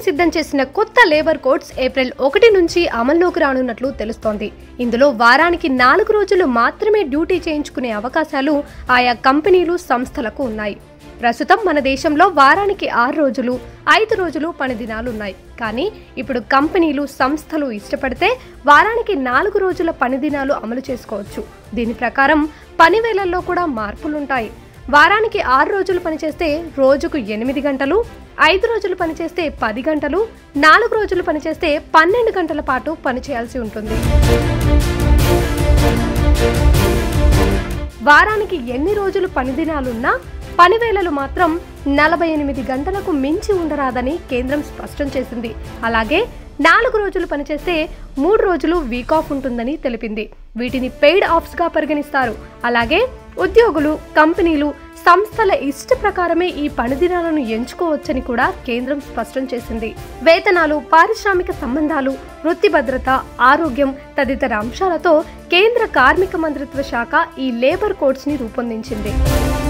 సిద్ధం చేసిన కొత్త లేబర్ కోడ్స్ ఏప్రిల్ ఒకటి నుంచి అమల్లోకి రానున్నట్లు తెలుస్తోంది ఇందులో వారానికి నాలుగు రోజులు మాత్రమే డ్యూటీ చేయించుకునే అవకాశాలు ఆయా కంపెనీలు సంస్థలకు ఉన్నాయి ప్రస్తుతం మన దేశంలో వారానికి ఆరు రోజులు ఐదు రోజులు పని దినాలు ఉన్నాయి కానీ ఇప్పుడు కంపెనీలు సంస్థలు ఇష్టపడితే వారానికి నాలుగు రోజుల పని దినాలు అమలు చేసుకోవచ్చు దీని ప్రకారం పని వేళల్లో కూడా మార్పులుంటాయి వారానికి ఆరు రోజులు పనిచేస్తే రోజుకు ఎనిమిది గంటలు ఐదు రోజులు పనిచేస్తే పది గంటలు నాలుగు రోజులు పనిచేస్తే పన్నెండు గంటల పాటు పనిచేయాల్సి ఉంటుంది వారానికి ఎన్ని రోజులు పని దినాలున్నా పని వేళలు మాత్రం నలభై ఎనిమిది గంటలకు మించి ఉండరాదని కేంద్రం స్పష్టం చేసింది అలాగే నాలుగు రోజులు పనిచేస్తే మూడు రోజులు వీక్ ఆఫ్ ఉంటుందని తెలిపింది వీటిని పెయిడ్ ఆఫ్స్గా పరిగణిస్తారు అలాగే ఉద్యోగులు కంపెనీలు సంస్థల ఇష్ట ప్రకారమే ఈ పని దినాలను ఎంచుకోవచ్చని కూడా కేంద్రం స్పష్టం చేసింది వేతనాలు పారిశ్రామిక సంబంధాలు వృత్తి భద్రత ఆరోగ్యం తదితర అంశాలతో కేంద్ర కార్మిక మంత్రిత్వ శాఖ ఈ లేబర్ కోడ్స్ ని రూపొందించింది